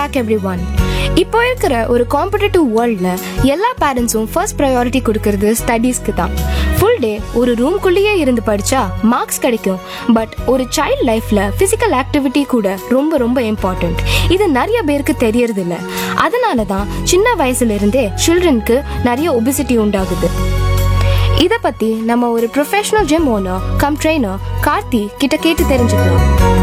back every one இப்போ இருக்கிற ஒரு காம்படிட்டிவ் வேர்ல்டில் எல்லா பேரண்ட்ஸும் ஃபர்ஸ்ட் ப்ரையாரிட்டி கொடுக்கறது ஸ்டடீஸ்க்கு தான் ஃபுல் டே ஒரு ரூம்குள்ளேயே இருந்து படிச்சா மார்க்ஸ் கிடைக்கும் பட் ஒரு சைல்ட் லைஃப்ல ஃபிசிக்கல் ஆக்டிவிட்டி கூட ரொம்ப ரொம்ப இம்பார்ட்டண்ட் இது நிறைய பேருக்கு தெரியறது இல்ல அதனால தான் சின்ன வயசுல இருந்தே சில்ட்ரனுக்கு நிறைய ஒபிசிட்டி உண்டாகுது இத பத்தி நம்ம ஒரு professional gym owner cum trainer Karthi கிட்ட கேட்டு தெரிஞ்சுக்கலாம்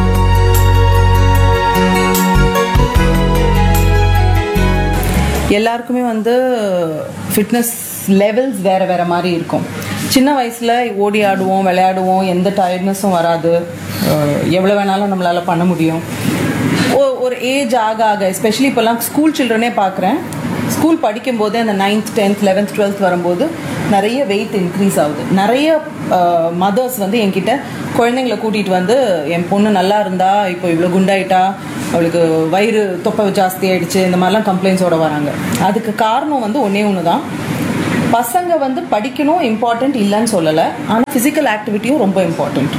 எல்லாருக்குமே வந்து ஃபிட்னஸ் லெவல்ஸ் வேறு வேறு மாதிரி இருக்கும் சின்ன வயசில் ஓடி ஆடுவோம் விளையாடுவோம் எந்த டயர்ட்னஸும் வராது அஹ் எவ்வளோ வேணாலும் நம்மளால் பண்ண முடியும் ஒ- ஒரு ஏஜ் ஆக ஆக எஸ்பெஷலி இப்போல்லாம் ஸ்கூல் சில்ட்ரனே பார்க்குறேன் ஸ்கூல் படிக்கும்போதே அந்த நைன்த் டென்த் லெவன்த் டுவெல்த் வரும்போது நிறைய வெயிட் இன்க்ரீஸ் ஆகுது நிறைய மதர்ஸ் வந்து என்கிட்ட குழந்தைங்களை கூட்டிகிட்டு வந்து என் பொண்ணு நல்லா இருந்தா இப்போ இவ்வளோ குண்டாயிட்டா அவளுக்கு வயிறு தொப்பை ஜாஸ்தி ஆயிடுச்சு இந்த மாதிரிலாம் கம்ப்ளைண்ட்ஸோட வராங்க அதுக்கு காரணம் வந்து ஒன்றே ஒன்று தான் பசங்க வந்து படிக்கணும் இம்பார்ட்டன்ட் இல்லைன்னு சொல்லலை ஆனால் ஃபிசிக்கல் ஆக்டிவிட்டியும் ரொம்ப இம்பார்ட்டன்ட்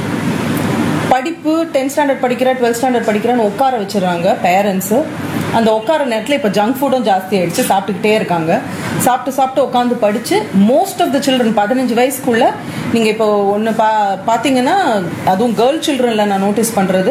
படிப்பு டென்த் ஸ்டாண்டர்ட் படிக்கிற டுவெல்த் ஸ்டாண்டர்ட் படிக்கிறேன்னு உட்கார வச்சிடுறாங்க பேரண்ட்ஸு அந்த உட்கார நேரத்தில் இப்போ ஜங்க் ஃபுட்டும் ஜாஸ்தி ஆயிடுச்சு சாப்பிட்டுக்கிட்டே இருக்காங்க சாப்பிட்டு சாப்பிட்டு உட்காந்து படித்து மோஸ்ட் ஆஃப் த சில்ட்ரன் பதினஞ்சு வயசுக்குள்ள நீங்கள் இப்போ ஒன்று பா பார்த்தீங்கன்னா அதுவும் கேர்ள் சில்ட்ரனில் நான் நோட்டீஸ் பண்ணுறது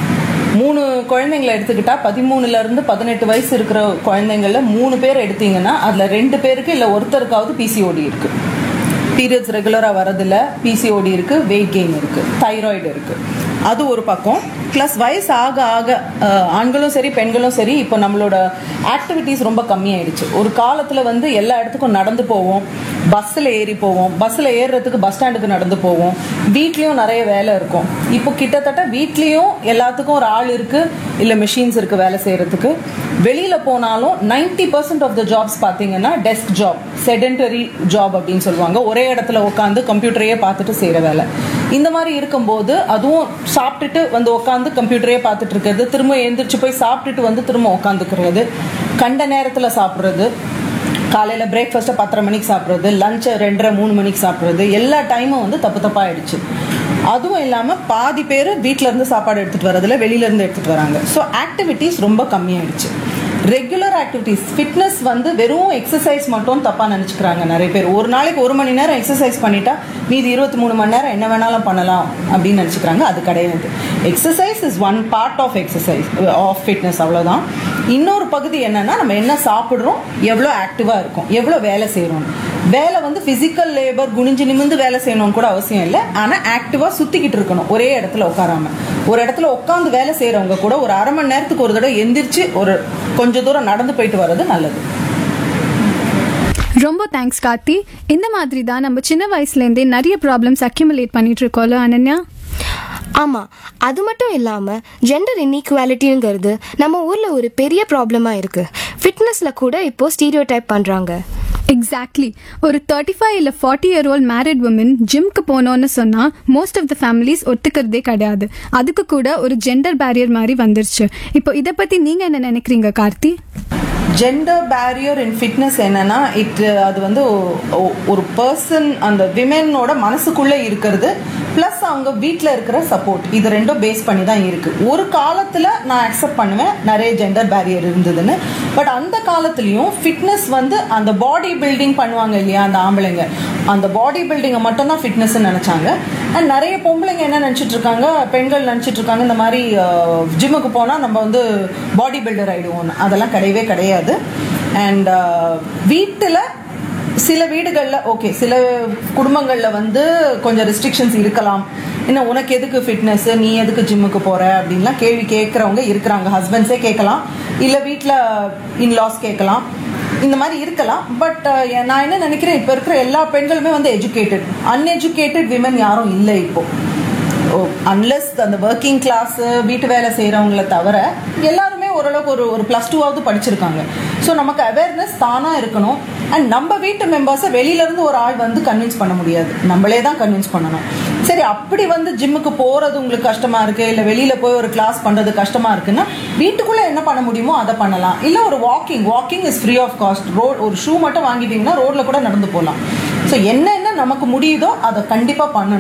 மூணு குழந்தைங்களை எடுத்துக்கிட்டா பதிமூணுல இருந்து பதினெட்டு வயசு இருக்கிற குழந்தைங்கள மூணு பேர் எடுத்தீங்கன்னா அதுல ரெண்டு பேருக்கு இல்ல ஒருத்தருக்காவது பிசிஓடி இருக்கு பீரியட்ஸ் ரெகுலரா வரதில்ல பிசிஓடி இருக்கு வெயிட் கெயின் இருக்கு தைராய்டு இருக்கு அது ஒரு பக்கம் ப்ளஸ் வயசு ஆக ஆக அஹ், ஆண்களும் சரி பெண்களும் சரி இப்போ நம்மளோட ஆக்டிவிட்டீஸ் ரொம்ப கம்மியாயிடுச்சு ஒரு காலத்தில் வந்து எல்லா இடத்துக்கும் நடந்து போவோம் பஸ்ஸில் ஏறி போவோம் பஸ்ஸில் ஏறுறதுக்கு பஸ் ஸ்டாண்டுக்கு நடந்து போவோம் வீட்லேயும் நிறைய வேலை இருக்கும் இப்போ கிட்டத்தட்ட வீட்லேயும் எல்லாத்துக்கும் ஒரு ஆள் இருக்கு இல்லை மிஷின்ஸ் இருக்கு வேலை செய்யறதுக்கு வெளியில் போனாலும் 90% பர்சன்ட் ஆஃப் த ஜாப்ஸ் பார்த்தீங்கன்னா டெஸ்க் ஜாப் செடென்டரி ஜாப் அப்படின்னு சொல்லுவாங்க ஒரே இடத்துல உட்காந்து கம்ப்யூட்டரையே பார்த்துட்டு செய்கிற வேலை இந்த மாதிரி இருக்கும்போது அதுவும் சாப்பிட்டுட்டு வந்து உட்காந்து கம்ப்யூட்டரையே பார்த்துட்டு இருக்கிறது திரும்ப எந்திரிச்சு போய் சாப்பிட்டுட்டு வந்து திரும்ப உட்காந்துக்கிறது கண்ட நேரத்தில் சாப்பிட்றது காலையில் பிரேக்ஃபாஸ்ட்டை பத்தரை மணிக்கு சாப்பிட்றது லஞ்சை ரெண்டரை மூணு மணிக்கு சாப்பிட்றது எல்லா டைமும் வந்து தப்பு தப்பாயிடுச்சு அதுவும் இல்லாமல் பாதி பேர் இருந்து சாப்பாடு எடுத்துகிட்டு வரதில்ல வெளியிலேருந்து எடுத்துகிட்டு வராங்க ஸோ ஆக்டிவிட்டீஸ் ரொம்ப கம்மியாயிடுச்சு ரெகுலர் ஆக்டிவிட்டீஸ் ஃபிட்னஸ் வந்து வெறும் எக்ஸசைஸ் மட்டும் தப்பாக நினச்சிக்கிறாங்க நிறைய பேர் ஒரு நாளைக்கு ஒரு மணி நேரம் எக்ஸசைஸ் பண்ணிட்டா மீதி இருபத்தி மூணு மணி நேரம் என்ன வேணாலும் பண்ணலாம் அப்படின்னு நினச்சிக்கிறாங்க அது கிடையாது exercise is one part of exercise of fitness அவ்வளோதான் இன்னொரு பகுதி என்னன்னா நம்ம என்ன சாப்பிட்றோம் எவ்வளோ ஆக்டிவாக இருக்கும் எவ்வளோ வேலை செய்கிறோம் வேலை வந்து ஃபிசிக்கல் லேபர் குனிஞ்சு நிமிந்து வேலை செய்யணும்னு கூட அவசியம் இல்லை ஆனால் ஆக்டிவாக சுற்றிக்கிட்டு இருக்கணும் ஒரே இடத்துல உட்காராம ஒரு இடத்துல உட்காந்து வேலை செய்கிறவங்க கூட ஒரு அரை மணி நேரத்துக்கு ஒரு தடவை எந்திரிச்சு ஒரு கொஞ்ச தூரம் நடந்து போயிட்டு வர்றது நல்லது ரொம்ப தேங்க்ஸ் கார்த்தி இந்த மாதிரி தான் நம்ம சின்ன வயசுலேருந்தே நிறைய ப்ராப்ளம்ஸ் அக்யூமுலேட் பண்ணிட்டு இருக்கோம்ல அனன்யா ஆமா அது மட்டும் இல்லாம ஜெண்டர் இன்இக்வாலிட்டிங்கிறது நம்ம ஊர்ல ஒரு பெரிய ப்ராப்ளமா இருக்கு ஃபிட்னஸ்ல கூட இப்போ ஸ்டீரியோ டைப் பண்றாங்க எக்ஸாக்ட்லி ஒரு தேர்ட்டி ஃபைவ் இல்லை forty year old married woman ஜிம்க்கு போனோன்னு சொன்னால் மோஸ்ட் ஆஃப் த ஃபேமிலிஸ் ஒத்துக்கிறதே கிடையாது அதுக்கு கூட ஒரு ஜெண்டர் பேரியர் மாதிரி வந்துருச்சு இப்போ இதை பற்றி நீங்கள் என்ன நினைக்கிறீங்க Karthi gender barrier in fitness என்னன்னா இட் அது வந்து ஒ- ஒ- ஒரு பர்சன் அந்த விமெனோட மனசுக்குள்ளே இருக்கிறது ப்ளஸ் அவங்க வீட்டில் இருக்கிற சப்போர்ட் இது ரெண்டும் பேஸ் பண்ணி தான் இருக்கு ஒரு காலத்தில் நான் அக்செப்ட் பண்ணுவேன் நிறைய ஜெண்டர் பேரியர் இருந்ததுன்னு பட் அந்த காலத்துலேயும் ஃபிட்னஸ் வந்து அந்த பாடி பில்டிங் பண்ணுவாங்க இல்லையா அந்த ஆம்பளைங்க அந்த பாடி பில்டிங்கை மட்டும்தான் ஃபிட்னஸ் நினச்சாங்க அண்ட் நிறைய பொம்பளைங்க என்ன நினச்சிட்டு இருக்காங்க பெண்கள் நினச்சிட்டு இருக்காங்க இந்த மாதிரி ஜிம்முக்கு போனால் நம்ம வந்து பாடி பில்டர் ஆயிடுவோம்னு அதெல்லாம் கிடையவே கிடையாது அண்ட் வீட்டில் சில வீடுகளில் ஓகே சில குடும்பங்களில் வந்து கொஞ்சம் ரெஸ்ட்ரிக்ஷன்ஸ் இருக்கலாம் என்ன உனக்கு எதுக்கு ஃபிட்னஸ் நீ எதுக்கு ஜிம்முக்கு போகிற அப்படின்லாம் கேள்வி கேட்குறவங்க இருக்கிறாங்க ஹஸ்பண்ட்ஸே கேட்கலாம் இல்லை வீட்டில் இன்லாஸ் கேட்கலாம் இந்த மாதிரி இருக்கலாம் பட் நான் என்ன நினைக்கிறேன் இப்போ இருக்கிற எல்லா பெண்களுமே வந்து எஜுகேட்டட் அன்எஜுகேட்டட் விமன் யாரும் இல்லை இப்போ அன்லெஸ் அந்த ஒர்க்கிங் கிளாஸ் வீட்டு வேலை செய்கிறவங்கள தவிர எல்லாருமே ஓரளவுக்கு ஒரு ஒரு ப்ளஸ் டூவாவது படிச்சிருக்காங்க ஸோ நமக்கு அவேர்னஸ் தானாக இருக்கணும் அண்ட் நம்ம வீட்டு மெம்பர்ஸை வெளியிலேருந்து ஒரு ஆள் வந்து கன்வின்ஸ் பண்ண முடியாது நம்மளே தான் கன்வின்ஸ் பண்ணணும் சரி அப்படி வந்து ஜிம்முக்கு போகிறது உங்களுக்கு கஷ்டமாக இருக்குது இல்லை வெளியில் போய் ஒரு கிளாஸ் பண்ணுறது கஷ்டமாக இருக்குன்னா வீட்டுக்குள்ளே என்ன பண்ண முடியுமோ அதை பண்ணலாம் இல்லை ஒரு walking walking is free of cost road ஒரு ஷூ மட்டும் வாங்கிட்டீங்கன்னா ரோட்டில் கூட நடந்து போகலாம் ஸோ என்னென்ன நமக்கு முடியுதோ அதை கண்டிப்பாக பண்ணணும்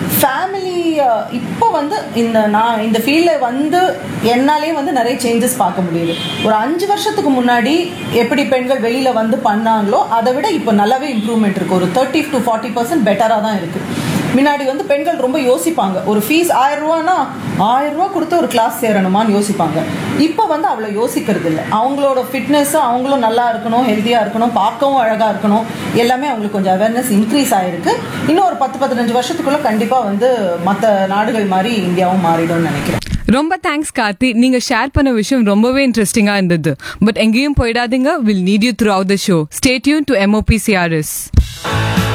ஃபேமிலி இப்போ வந்து இந்த நான் இந்த ஃபீல்டில் வந்து என்னாலே வந்து நிறைய சேஞ்சஸ் பார்க்க முடியுது ஒரு அஞ்சு வருஷத்துக்கு முன்னாடி எப்படி பெண்கள் வெளியில் வந்து பண்ணாங்களோ அதை விட இப்போ நல்லாவே இம்ப்ரூவ்மெண்ட் இருக்குது ஒரு தேர்ட்டி டு ஃபார்ட்டி பர்சன்ட் பெட்டராக தான் இருக்குது முன்னாடி வந்து பெண்கள் ரொம்ப யோசிப்பாங்க ஒரு ஃபீஸ் ஆயிரம் ரூபானா ஆயிரம் ரூபா கொடுத்து ஒரு கிளாஸ் சேரணுமான்னு யோசிப்பாங்க இப்போ வந்து அவ்வளோ யோசிக்கிறது இல்லை அவங்களோட ஃபிட்னஸ் அவங்களும் நல்லா இருக்கணும் ஹெல்த்தியாக இருக்கணும் பார்க்கவும் அழகாக இருக்கணும் எல்லாமே அவங்களுக்கு கொஞ்சம் அவேர்னஸ் இன்க்ரீஸ் ஆயிருக்கு இன்னும் ஒரு பத்து பதினஞ்சு வருஷத்துக்குள்ள கண்டிப்பாக வந்து மற்ற நாடுகள் மாதிரி இந்தியாவும் மாறிடும்னு நினைக்கிறேன் ரொம்ப தேங்க்ஸ் கார்த்தி நீங்க ஷேர் பண்ண விஷயம் ரொம்பவே இன்ட்ரெஸ்டிங்கா இருந்தது பட் எங்கேயும் போயிடாதீங்க will need you throughout the show stay tuned to MOP CRS